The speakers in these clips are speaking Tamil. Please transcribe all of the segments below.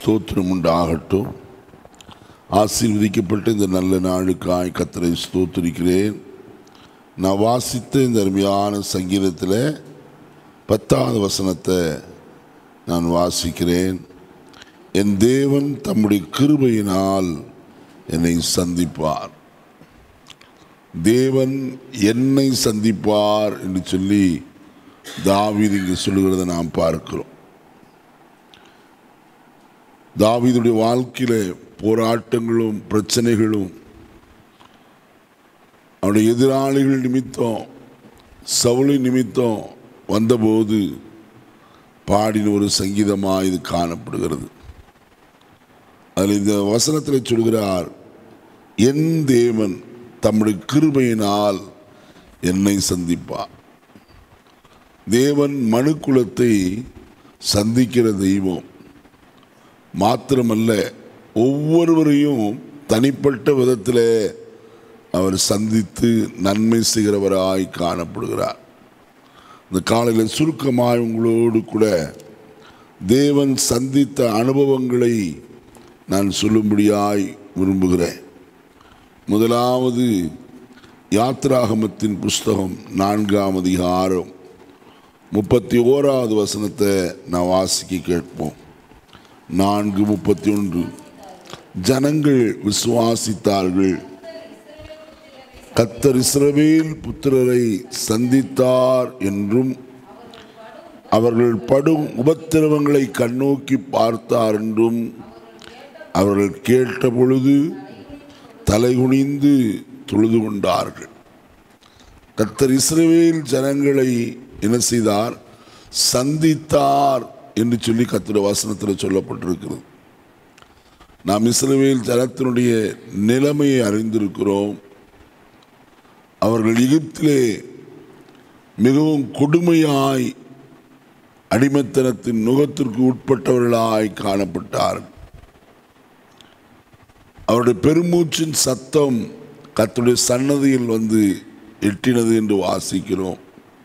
ஸ்தோத்திரம் உண்டாகட்டும் ஆசீர்வதிக்கப்பட்ட இந்த நல்ல நாளுக்காய் கத்தரை ஸ்தோத்திரிக்கிறேன் நான் வாசித்த இந்த அருமையான சங்கீதத்தில் பத்தாவது வசனத்தை நான் வாசிக்கிறேன் என் தேவன் தம்முடைய கிருபையினால் என்னை சந்திப்பார் தேவன் என்னை சந்திப்பார் என்று சொல்லி தாவீது இங்கு சொல்லுகிறத நாம் பார்க்கிறோம் தாவீதுடைய வாழ்க்கையில போராட்டங்களும் பிரச்சனைகளும் அவனுடைய எதிராளிகள் நிமித்தம் சவுளி நிமித்தம் வந்தபோது பாடின ஒரு சங்கீதமாக இது காணப்படுகிறது அதில் இந்த வசனத்தில் சொல்கிறார் என் தேவன் தம்முடைய கிருபையினால் என்னை சந்திப்பார் தேவன் மனுக்குலத்தை சந்திக்கிற தெய்வம் மாத்திரமல்ல ஒவ்வொருவரையும் தனிப்பட்ட விதத்தில் அவர் சந்தித்து நன்மை செய்கிறவராய் காணப்படுகிறார் இந்த காலையில் சுருக்கமாய் உங்களோடு கூட தேவன் சந்தித்த அனுபவங்களை நான் சொல்லும்படியாய் விரும்புகிறேன் முதலாவது யாத்ராகமத்தின் புஸ்தகம் நான்காம் அதிகாரம் முப்பத்தி ஓராவது வசனத்தை நான் வாசிக்க கேட்போம் நான்கு முப்பத்தி ஒன்று ஜனங்கள் விசுவாசித்தார்கள் கத்தர் இஸ்ரவேல் புத்திரரை சந்தித்தார் என்றும் அவர்கள் படும் உபத்திரவங்களை கண்ணோக்கி பார்த்தார் என்றும் அவர்கள் கேட்ட பொழுது தலைகுனிந்து தொழுது கொண்டார்கள் கத்தர் இஸ்ரவேல் ஜனங்களை என்ன செய்தார் சந்தித்தார் என்று சொல்லி கத்திர வசனத்தில் சொல்லப்பட்டிருக்கிறது நாம் இஸ்ரவேல் ஜனத்தினுடைய நிலைமையை அறிந்திருக்கிறோம் அவர்கள் எகிப்திலே மிகவும் கொடுமையாய் அடிமைத்தனத்தின் நுகத்திற்கு உட்பட்டவர்களாய் காணப்பட்டார்கள் அவருடைய பெருமூச்சின் சத்தம் கத்துடைய சன்னதியில் வந்து எட்டினது என்று வாசிக்கிறோம்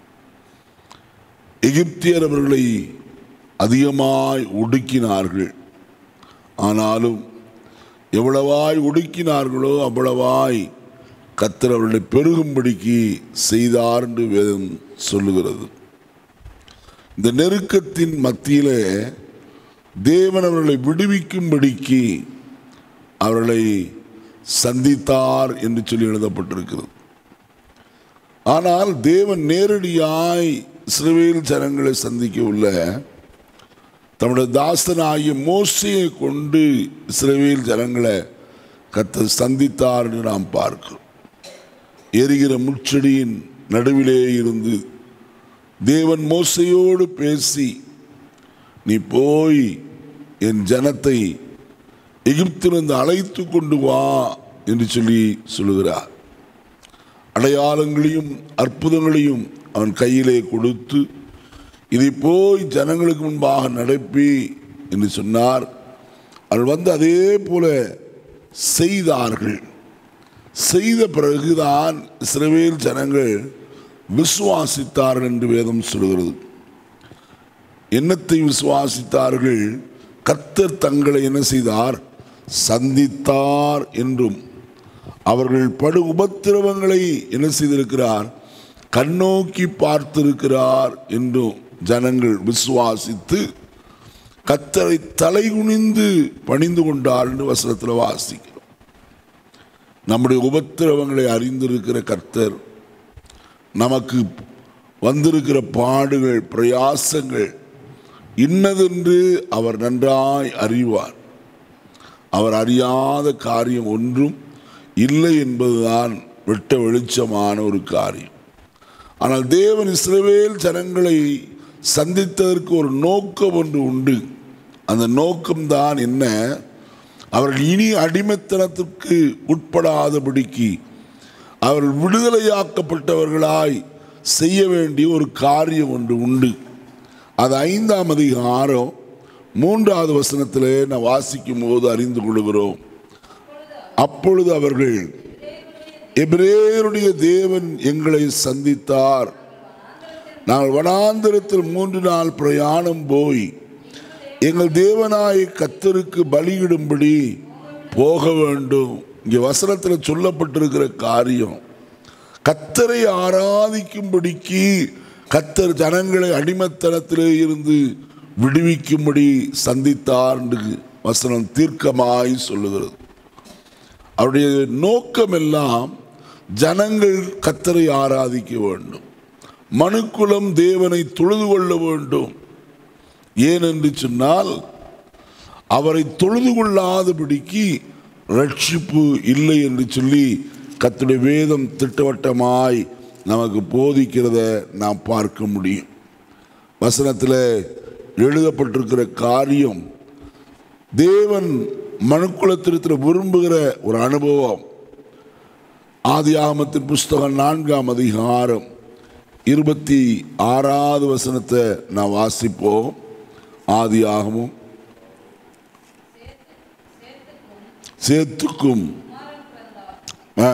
எகிப்தியர் அவர்களை அதிகமாய் ஒடுக்கினார்கள் ஆனாலும் எவ்வளவாய் ஒடுக்கினார்களோ அவ்வளவாய் கத்தர் அவர்களை பெருகும்படிக்கு செய்தார் என்று வேதம் சொல்லுகிறது இந்த நெருக்கத்தின் மத்தியிலே தேவன் அவர்களை விடுவிக்கும்படிக்கு அவர்களை சந்தித்தார் என்று சொல்லி எழுதப்பட்டிருக்கிறது ஆனால் தேவன் நேரடியாய் இஸ்ரவேல் ஜனங்களை சந்திக்க உள்ள தம்முடைய தாசனாகிய மோசையை கொண்டு இஸ்ரவேல் ஜனங்களை கத்த சந்தித்தார் என்று நாம் பார்க்கிறோம் எரிகிற முச்செடியின் நடுவிலே இருந்து தேவன் மோசையோடு பேசி நீ போய் என் ஜனத்தை எகிப்திலிருந்து அழைத்து கொண்டு வா என்று சொல்லி சொல்லுகிறார் அடையாளங்களையும் அற்புதங்களையும் அவன் கையிலே கொடுத்து இதை போய் ஜனங்களுக்கு முன்பாக நடப்பி என்று சொன்னார் அவள் வந்து அதே போல செய்தார்கள் செய்த பிறகுதான் இஸ்ரவேல் ஜனங்கள் விசுவாசித்தார்கள் என்று வேதம் சொல்கிறது என்னத்தை விசுவாசித்தார்கள் கத்தர் தங்களை என்ன செய்தார் சந்தித்தார் என்றும் அவர்கள் படு உபத்திரவங்களை என்ன செய்திருக்கிறார் கண்ணோக்கி பார்த்திருக்கிறார் என்றும் ஜனங்கள் விசுவாசித்து கத்தரை தலைகுனிந்து பணிந்து கொண்டார் என்று வசனத்தில் வாசிக்கிறோம் நம்முடைய உபத்திரவங்களை அறிந்திருக்கிற கர்த்தர் நமக்கு வந்திருக்கிற பாடுகள் பிரயாசங்கள் இன்னதென்று அவர் நன்றாய் அறிவார் அவர் அறியாத காரியம் ஒன்றும் இல்லை என்பதுதான் வெட்ட வெளிச்சமான ஒரு காரியம் ஆனால் தேவன் இஸ்ரவேல் ஜனங்களை சந்தித்ததற்கு ஒரு நோக்கம் ஒன்று உண்டு அந்த நோக்கம்தான் என்ன அவர்கள் இனி அடிமைத்தனத்திற்கு உட்படாதபடிக்கு அவர்கள் விடுதலையாக்கப்பட்டவர்களாய் செய்ய வேண்டிய ஒரு காரியம் ஒன்று உண்டு அது ஐந்தாம் அதிகாரம் மூன்றாவது வசனத்திலே நான் வாசிக்கும் போது அறிந்து கொள்கிறோம் அப்பொழுது அவர்கள் எபிரேயருடைய தேவன் எங்களை சந்தித்தார் நாங்கள் வனாந்திரத்தில் மூன்று நாள் பிரயாணம் போய் எங்கள் தேவனாய் கத்தருக்கு பலியிடும்படி போக வேண்டும் இங்கே வசனத்தில் சொல்லப்பட்டிருக்கிற காரியம் கத்தரை ஆராதிக்கும்படிக்கு கத்தர் ஜனங்களை அடிமத்தனத்திலே இருந்து விடுவிக்கும்படி சந்தித்தார் என்று வசனம் தீர்க்கமாய் சொல்லுகிறது அவருடைய நோக்கம் எல்லாம் ஜனங்கள் கத்தரை ஆராதிக்க வேண்டும் மனுக்குலம் தேவனை தொழுது கொள்ள வேண்டும் ஏனென்று சொன்னால் அவரை தொழுது கொள்ளாதபடிக்கு ரட்சிப்பு இல்லை என்று சொல்லி கத்துடைய வேதம் திட்டவட்டமாய் நமக்கு போதிக்கிறத நாம் பார்க்க முடியும் வசனத்தில் எழுதப்பட்டிருக்கிற காரியம் தேவன் மனுக்குலத்திற்கு விரும்புகிற ஒரு அனுபவம் ஆதி ஆகமத்தின் புஸ்தகம் நான்காம் அதிகாரம் இருபத்தி ஆறாவது வசனத்தை நான் வாசிப்போம் ஆதி ஆகமும் சேத்துக்கும் ஆ.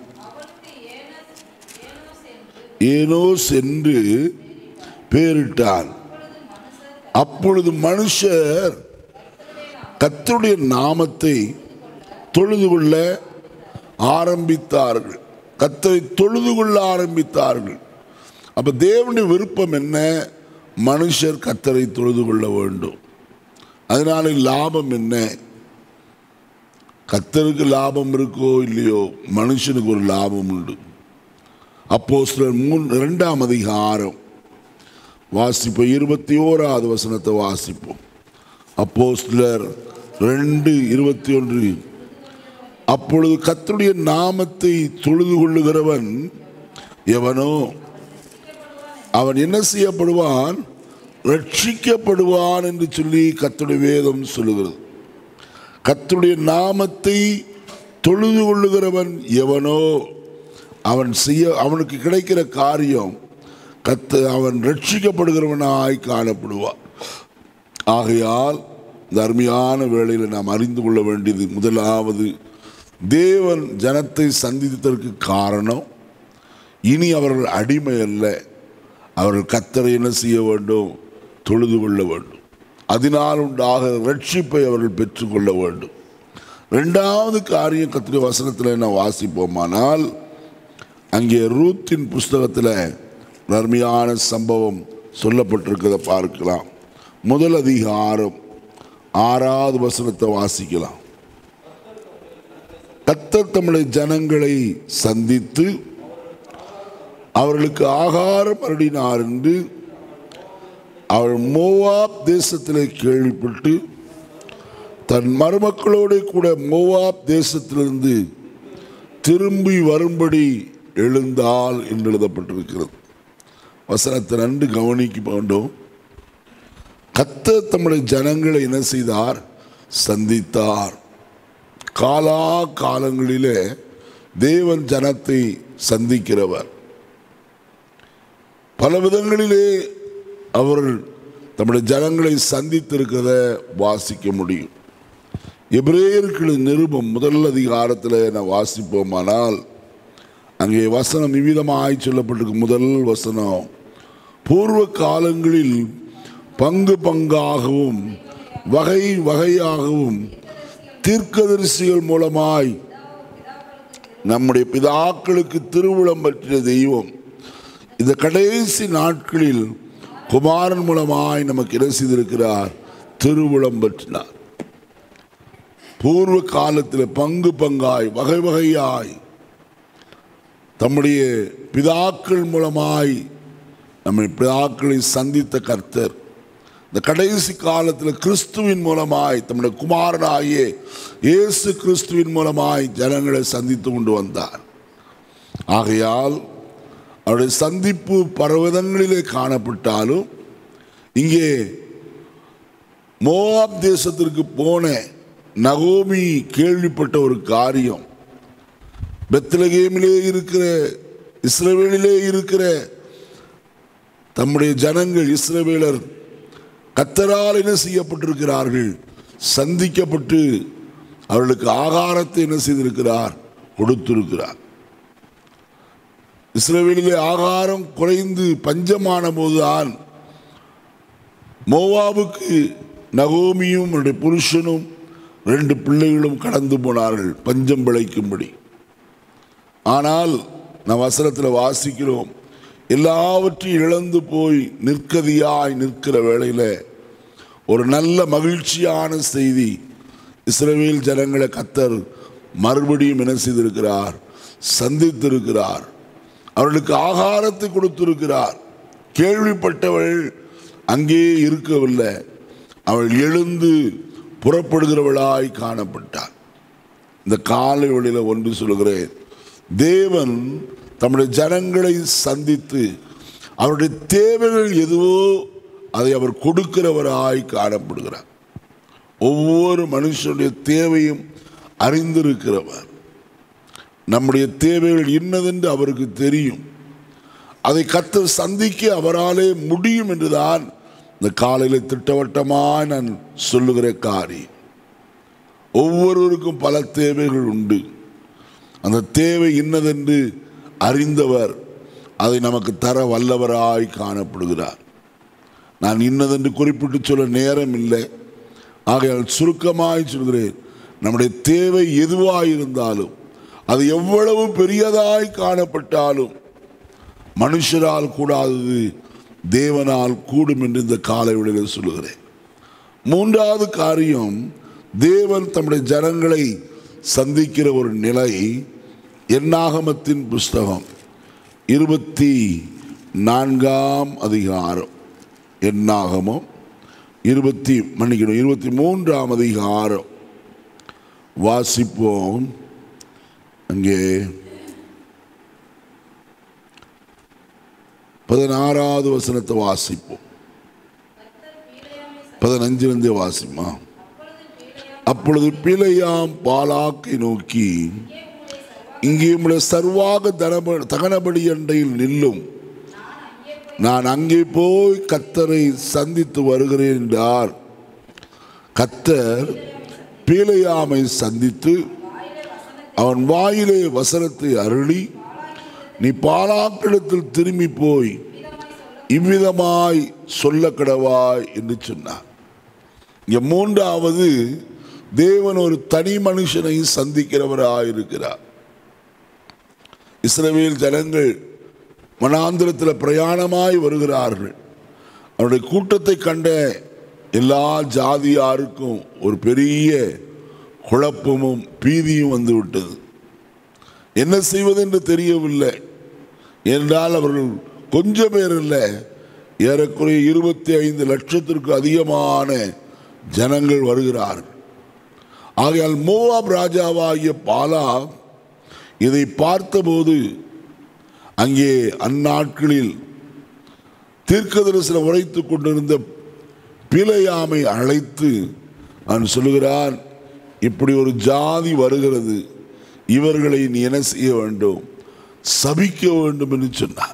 ஏனோ சென்று பேரிட்டான் அப்பொழுது மனுஷர் கர்த்தருடைய நாமத்தை தொழுது கொள்ள ஆரம்பித்தார்கள் கத்தரை தொழுது கொள்ள ஆரம்பித்தார்கள் அப்ப தேவனுடைய விருப்பம் என்ன மனுஷர் கத்தரை தொழுது கொள்ள வேண்டும் அதனால லாபம் என்ன கத்தருக்கு லாபம் இருக்கோ இல்லையோ மனுஷனுக்கு ஒரு லாபம் உண்டு அப்போ மூணு இரண்டாம் அதிகாரம் வாசிப்போம் இருபத்தி ஓராவது வசனத்தை வாசிப்போம் அப்போ ரெண்டு இருபத்தி ஒன்று அப்பொழுது கர்த்தருடைய நாமத்தை தொழுது கொள்ளுகிறவன் எவனோ அவன் என்ன செய்யப்படுவான் ரட்சிக்கப்படுவான் என்று சொல்லி கர்த்தருடைய வேதம் சொல்லுகிறது கர்த்தருடைய நாமத்தை தொழுது கொள்ளுகிறவன் எவனோ அவன் செய்ய அவனுக்கு கிடைக்கிற காரியம் கத்து அவன் ரட்சிக்கப்படுகிறவனாய் காணப்படுவான் ஆகையால் இந்த அருமையான வேளையில் நாம் அறிந்து கொள்ள வேண்டியது முதலாவது தேவன் ஜனத்தை சந்தித்ததற்கு காரணம் இனி அவர்கள் அடிமை அல்ல அவர்கள் கத்தரை என்ன செய்ய வேண்டும் தொழுது கொள்ள வேண்டும் அதனால் உண்டாக ரட்சிப்பை அவர்கள் பெற்றுக்கொள்ள வேண்டும் ரெண்டாவது காரியம் கத்திர வசனத்தில் என்ன வாசிப்போமானால் அங்கே ரூத்தின் புஸ்தகத்தில் ஒரு அருமையான சம்பவம் சொல்லப்பட்டிருக்கிறத பார்க்கலாம் முதல் அதிகாரம் ஆறாவது வசனத்தை வாசிக்கலாம் கத்தர் தம்முடைய ஜனங்களை சந்தித்து அவர்களுக்கு ஆகாரம் அருடினார் என்று அவர் மோவாப் தேசத்திலே கேள்விப்பட்டு தன் மருமக்களோடு கூட மோவாப் தேசத்திலிருந்து திரும்பி வரும்படி எழுந்தால் என்று எழுதப்பட்டிருக்கிறது வசனத்தை நன்கு கவனிக்க வேண்டும் கத்தர் தம்முடைய ஜனங்களை என்ன செய்தார் சந்தித்தார் காலா காலங்களிலே தேவன் ஜனத்தை சந்திக்கிறவர் பல விதங்களிலே அவர்கள் தம்முடைய ஜனங்களை சந்தித்திருக்கிறத வாசிக்க முடியும் எபிரேயர்கள் நிருபம் முதல் அதிகாரத்தில் நான் வாசிப்போமானால் அங்கே வசனம் விவிதமாய் சொல்லப்பட்டிருக்கு முதல் வசனம் பூர்வ காலங்களில் பங்கு பங்காகவும் வகை வகையாகவும் தீர்க்கதரிசிகள் மூலமாய் நம்முடைய பிதாக்களுக்கு திருவிழம் பற்றிய தெய்வம் இந்த கடைசி நாட்களில் குமாரன் மூலமாய் நமக்கு என்ன செய்திருக்கிறார் திருவிழம் பற்றினார் பூர்வ காலத்தில் பங்கு பங்காய் வகை வகையாய் தம்முடைய பிதாக்கள் மூலமாய் நம்மை பிதாக்களை சந்தித்த கர்த்தர் இந்த கடைசி காலத்தில் கிறிஸ்துவின் மூலமாய் தம்முடைய குமாரனாகிய இயேசு கிறிஸ்துவின் மூலமாய் ஜனங்களை சந்தித்து கொண்டு வந்தார் ஆகையால் அவருடைய சந்திப்பு பர்வதங்களிலே காணப்பட்டாலும் இங்கே மோவாப் தேசத்திற்கு போன நகோமி கேள்விப்பட்ட ஒரு காரியம் பெத்லகேமிலே இருக்கிற இஸ்ரவேலிலே இருக்கிற தம்முடைய ஜனங்கள் இஸ்ரவேலர் கத்தரால் என்ன செய்யப்பட்டிருக்கிறார்கள் சந்திக்கப்பட்டு அவர்களுக்கு ஆகாரத்தை என்ன செய்திருக்கிறார் கொடுத்திருக்கிறார் இஸ்ரவேலிலே ஆகாரம் குறைந்து பஞ்சமான போதுதான் மோவாவுக்கு நகோமியும் அவருடைய புருஷனும் ரெண்டு பிள்ளைகளும் கடந்து போனார்கள் பஞ்சம் பிழைக்கும்படி ஆனால் நாம் வசனத்தில் வாசிக்கிறோம் எல்லாவற்றையும் இழந்து போய் நிற்கதியாய் நிற்கிற வேளையில் ஒரு நல்ல மகிழ்ச்சியான செய்தி இஸ்ரவேல் ஜனங்களை கத்தர் மறுபடியும் என்ன செய்திருக்கிறார் சந்தித்திருக்கிறார் அவர்களுக்கு ஆகாரத்தை கொடுத்திருக்கிறார் கேள்விப்பட்டவள் அங்கே இருக்கவில்லை அவள் எழுந்து புறப்படுகிறவளாய் காணப்பட்டாள் இந்த காலை வழியில் ஒன்று சொல்கிறேன் தேவன் தம்முடைய ஜனங்களை சந்தித்து அவருடைய தேவைகள் எதுவோ அதை அவர் கொடுக்கிறவராய் காணப்படுகிறார் ஒவ்வொரு மனுஷனுடைய தேவையும் அறிந்திருக்கிறவர் நம்முடைய தேவைகள் இன்னதென்று அவருக்கு தெரியும் அதை கத்து சந்திக்க அவராலே முடியும் என்றுதான் இந்த காலையில் திட்டவட்டமாக நான் சொல்லுகிற காரியம் ஒவ்வொருவருக்கும் பல தேவைகள் உண்டு அந்த தேவை இன்னதென்று அறிந்தவர் அதை நமக்கு தர வல்லவராய் காணப்படுகிறார் நான் இன்னதென்று குறிப்பிட்டு சொல்ல நேரம் இல்லை ஆகையால் சுருக்கமாய் சொல்கிறேன் நம்முடைய தேவை எதுவாயிருந்தாலும் அது எவ்வளவு பெரியதாய் காணப்பட்டாலும் மனுஷரால் கூடாதது தேவனால் கூடும் என்று இந்த காலை விடையில் சொல்லுகிறேன் மூன்றாவது காரியம் தேவன் தம்முடைய ஜனங்களை சந்திக்கிற ஒரு நிலை எண்ணாகமத்தின் புஸ்தகம் இருபத்தி நான்காம் அதிகாரம் எண்ணாகமம் இருபத்தி மன்னிக்கணும் இருபத்தி மூன்றாம் அதிகாரம் வாசிப்போம் அங்கே பதினாறாவது வசனத்தை வாசிப்போம் பதினஞ்சிலிருந்து வாசிமா அப்பொழுது பிழையாம் பாலாக்கை நோக்கி இங்கே உடைய சர்வாக தனப தகனபடி அண்டையில் நில்லும் நான் அங்கே போய் கத்தரை சந்தித்து வருகிறேன் என்றார் கத்தர் பீலையாமை சந்தித்து அவன் வாயிலே வசனத்தை அருளி நீ பாலாக்கிடத்தில் திரும்பி போய் இவ்விதமாய் சொல்ல கடவாய் என்று சொன்னார் இங்க மூன்றாவது தேவன் ஒரு தனி மனுஷனை சந்திக்கிறவராயிருக்கிறார் இஸ்ரவேல் ஜனங்கள் மனாந்திரத்தில் பிரயாணமாய் வருகிறார்கள் அவருடைய கூட்டத்தை கண்ட எல்லா ஜாதியாருக்கும் ஒரு பெரிய குழப்பமும் பீதியும் வந்து விட்டது என்ன செய்வதென்று தெரியவில்லை என்றால் அவர்கள் கொஞ்சம் பேர் இல்லை ஏறக்குறைய இருபத்தி ஐந்து லட்சத்திற்கு அதிகமான ஜனங்கள் வருகிறார்கள் ஆகையால் மோவாப் ராஜாவாகிய பாலா இதை பார்த்தபோது அங்கே அந்நாட்களில் தீர்க்க தரிசனம் உரைத்துக் கொண்டிருந்த பிழையாமை அழைத்து நான் சொல்லுகிறான் இப்படி ஒரு ஜாதி வருகிறது இவர்களை நீ என்ன செய்ய வேண்டும் சபிக்க வேண்டும் என்று சொன்னார்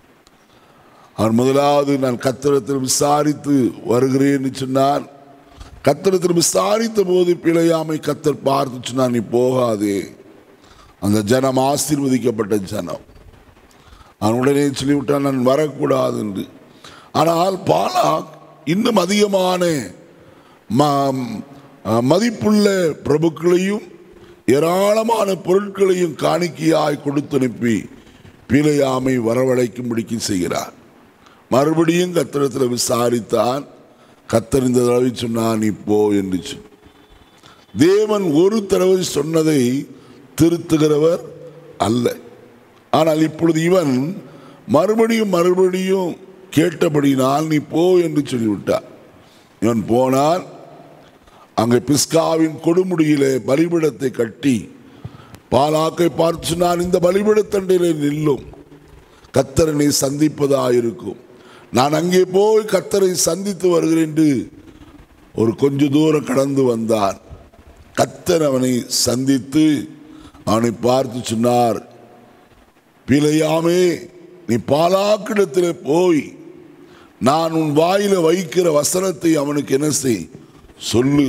அவர் முதலாவது நான் கத்திரத்தில் விசாரித்து வருகிறேன் என்று சொன்னார் கத்திரத்தில் விசாரித்த போது பிழையாமை கத்தர் பார்த்து சொன்னார் நீ போகாதே அந்த ஜனம் ஆசீர்வதிக்கப்பட்ட ஜனம் அவன் உடனே சொல்லிவிட்டான் நான் வரக்கூடாது என்று ஆனால் பாலாக் இன்னும் அதிகமான ம- மதிப்புள்ள பிரபுக்களையும் ஏராளமான பொருட்களையும் காணிக்கையாய் கொடுத்து அனுப்பி பீலையாமை வரவழைக்கும்படிக்கு செய்கிறார் மறுபடியும் கத்திரத்தில் விசாரித்தான் கத்தர் இந்த தடவை சொன்னான் நீ போ என்று சொன்னார். தேவன் ஒரு தடவை சொன்னதை திருத்துகிறவர் அல்ல ஆனால் இப்பொழுது இவன் மறுபடியும் மறுபடியும் கேட்டபடினால் நீ போ என்று சொல்லிவிட்டார் இவன் போனான் அங்கே பிஸ்காவின் கொடுமுடியிலே பலிபிடத்தை கட்டி பாலாக்கை பார்த்து நான் இந்த பலிபிடத்தண்டையிலே நில்லும் கத்தரனை சந்திப்பதாயிருக்கும் நான் அங்கே போய் கத்தரை சந்தித்து வருகிறேன் என்று ஒரு கொஞ்ச தூரம் கடந்து வந்தான் கத்தர் அவனை சந்தித்து அவனை பார்த்து சொன்னார் பிழையாமே நீ பாலாக்கிடத்தில் போய் நான் உன் வாயில வைக்கிற வசனத்தை அவனுக்கு என்ன செய் சொல்லு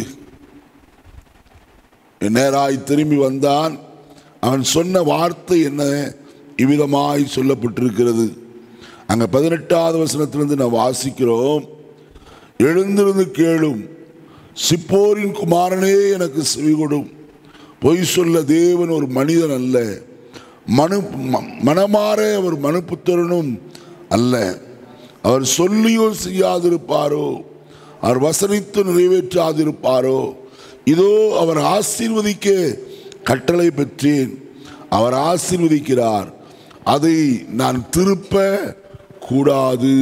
நேராய் திரும்பி வந்தான் அவன் சொன்ன வார்த்தை என்ன இவ்விதமாய் சொல்லப்பட்டிருக்கிறது அங்க பதினெட்டாவது வசனத்திலிருந்து நான் வாசிக்கிறோம் எழுந்திருந்து கேளும் சிப்போரின் குமாரனே எனக்கு செவிகொடும் பொய் சொல்ல தேவன் ஒரு மனிதன் அல்ல மனு ம- மனமாற அவர் மனுப்புத்திறனும் அல்ல அவர் சொல்லியோ செய்யாதிருப்பாரோ அவர் வசனித்து நிறைவேற்றாதிருப்பாரோ இதோ அவர் ஆசீர்வதிக்க கட்டளை பெற்றேன் அவர் ஆசீர்வதிக்கிறார் அதை நான் திருப்ப கூடாது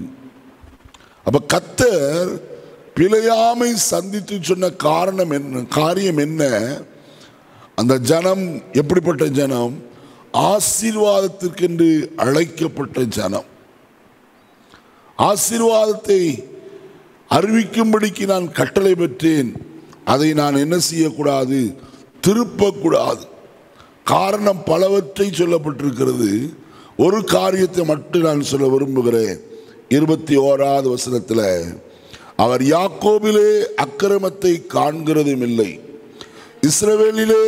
அப்ப கத்தர் பிழையாமை சந்தித்து சொன்ன காரணம் என்ன காரியம் என்ன அந்த ஜனம் எப்படிப்பட்ட ஜனம் ஆசீர்வாதத்திற்கென்று அழைக்கப்பட்ட ஜனம் ஆசீர்வாதத்தை அறிவிக்கும்படிக்கு நான் கட்டளை பெற்றேன் அதை நான் என்ன செய்யக்கூடாது திருப்பக்கூடாது காரணம் பலவற்றை சொல்லப்பட்டிருக்கிறது ஒரு காரியத்தை மட்டும் நான் சொல்ல விரும்புகிறேன் இருபத்தி ஓராவது வசனத்தில் அவர் யாக்கோபிலே அக்கிரமத்தை காண்கிறதும் இல்லை இஸ்ரவேலிலே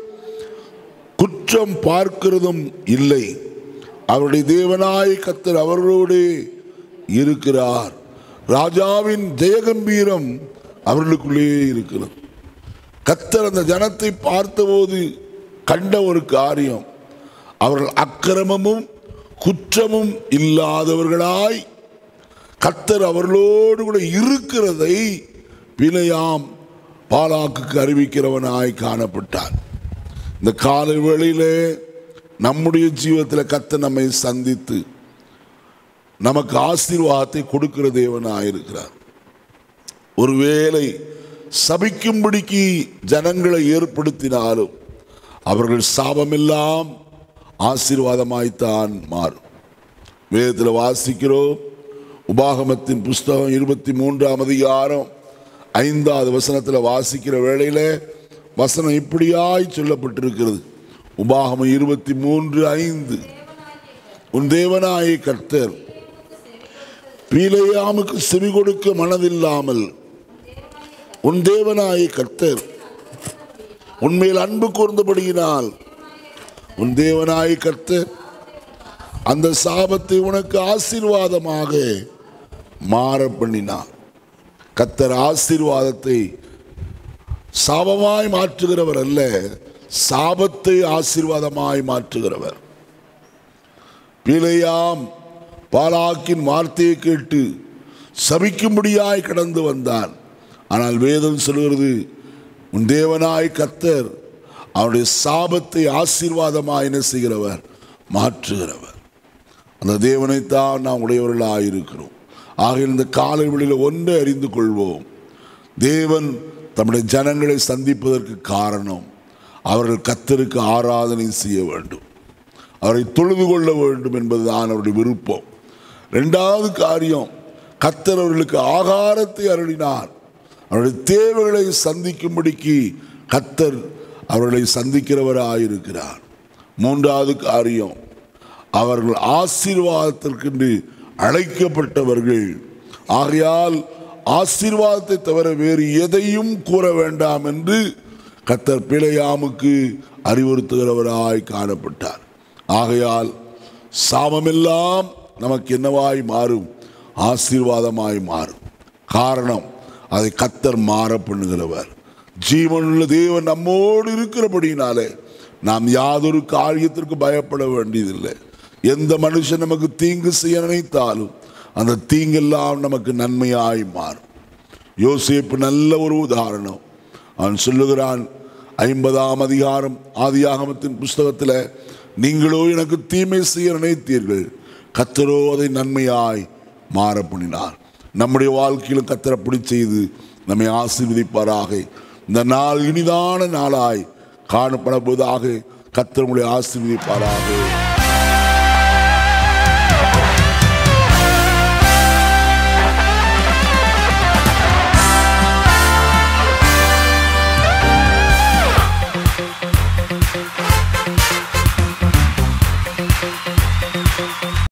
குற்றம் பார்க்கிறதும் இல்லை அவருடைய தேவனாய் கத்தர் அவர்களோடு இருக்கிறார் ராஜாவின் ஜெயகம்பீரம் அவர்களுக்குள்ளே இருக்கிறது கத்தர் அந்த ஜனத்தை பார்த்தபோது கண்ட ஒரு காரியம் அவர்கள் அக்கிரமமும் குற்றமும் இல்லாதவர்களாய் கத்தர் அவர்களோடு கூட இருக்கிறதை பிணையாம் பாலாக்குக்கு அறிவிக்கிறவனாய் காணப்பட்டார் இந்த காலை வேளையிலே நம்முடைய ஜீவத்தில் கத்தர் நம்மை சந்தித்து நமக்கு ஆசீர்வாதத்தை கொடுக்கிற தேவனாய் இருக்கிறார் ஒருவேளை சபிக்கும்படிக்கு ஜனங்களை ஏற்படுத்தினாலும் அவர்கள் சாபமெல்லாம் ஆசீர்வாதமாய்த்தான் மாறும் வேதத்தில் வாசிக்கிறோம் உபாகமத்தின் புஸ்தகம் இருபத்தி மூன்றாம் அதிகாரம் ஐந்தாவது வசனத்தில் வாசிக்கிற வேளையில வசனம் இப்படியாய் சொல்லப்பட்டிருக்கிறது உபாகமம் இருபத்தி மூன்று ஐந்து உன் தேவனாய கர்த்தர் பீலையாமுக்கு செவி கொடுக்க மனதில்லாமல் உன் தேவனாய கர்த்தர் உன்மேல் அன்பு கூர்ந்தபடியினால் உன் தேவனாய கர்த்தர் அந்த சாபத்தை உனக்கு ஆசீர்வாதமாக மாற பண்ணினார் கர்த்தர் ஆசீர்வாதத்தை சாபமாய் மாற்றுகிறவர் அல்ல சாபத்தை ஆசீர்வாதமாய் மாற்றுகிறவர் பிழையாம் பாலாக்கின் வார்த்தையை கேட்டு சபிக்கும்படியாய் கடந்து வந்தான் ஆனால் வேதம் சொல்கிறது உன் தேவனாய் கத்தர் அவருடைய சாபத்தை ஆசீர்வாதமாய் என்ன செய்கிறவர் மாற்றுகிறவர் அந்த தேவனைத்தான் நாம் உடையவர்களாக இருக்கிறோம் ஆக இந்த காலை வெளியில் ஒன்றை அறிந்து கொள்வோம் தேவன் தம்முடைய ஜனங்களை சந்திப்பதற்கு காரணம் அவர்கள் கத்தருக்கு ஆராதனை செய்ய வேண்டும் அவரை தொழுது கொள்ள வேண்டும் என்பதுதான் அவருடைய விருப்பம் ரெண்டாவது காரியம் கத்தர் அவர்களுக்கு ஆகாரத்தை அருளினார் அவருடைய தேவைகளை சந்திக்கும்படிக்கு கத்தர் அவர்களை சந்திக்கிறவராயிருக்கிறார் மூன்றாவது காரியம் அவர்கள் ஆசீர்வாதத்திற்கென்று அழைக்கப்பட்டவர்கள் ஆகையால் ஆசீர்வாதத்தை தவிர வேறு எதையும் கூற வேண்டாம் என்று கத்தர் பிழையாமுக்கு அறிவுறுத்துகிறவராய் காணப்பட்டார் ஆகையால் சாபமெல்லாம் நமக்கு என்னவாய் மாறும் ஆசீர்வாதமாய் மாறும் காரணம் அதை கத்தர் மாற பண்ணுகிறவர் ஜீவனுள்ள தேவன் நம்மோடு இருக்கிறபடினாலே நாம் யாதொரு காரியத்திற்கு பயப்பட வேண்டியதில்லை எந்த மனுஷன் நமக்கு தீங்கு செய்ய நினைத்தாலும் அந்த தீங்கெல்லாம் நமக்கு நன்மையாய் மாறும் யோசேப்பு நல்ல ஒரு உதாரணம் அவன் சொல்லுகிறான் ஐம்பதாம் அதிகாரம் ஆதியாகமத்தின் புஸ்தகத்தில் நீங்களோ எனக்கு தீமை செய்ய நினைத்தீர்கள் கத்தரோ அதை நன்மையாய் மாற பண்ணினார் நம்முடைய வாழ்க்கையிலும் கத்தர் அப்படி செய்து நம்மை ஆசீர்வதிப்பாராக இந்த நாள் இனிதான நாளாய் காணப்படப்போவதாக கத்தர் உங்களை ஆசீர்வதிப்பாராக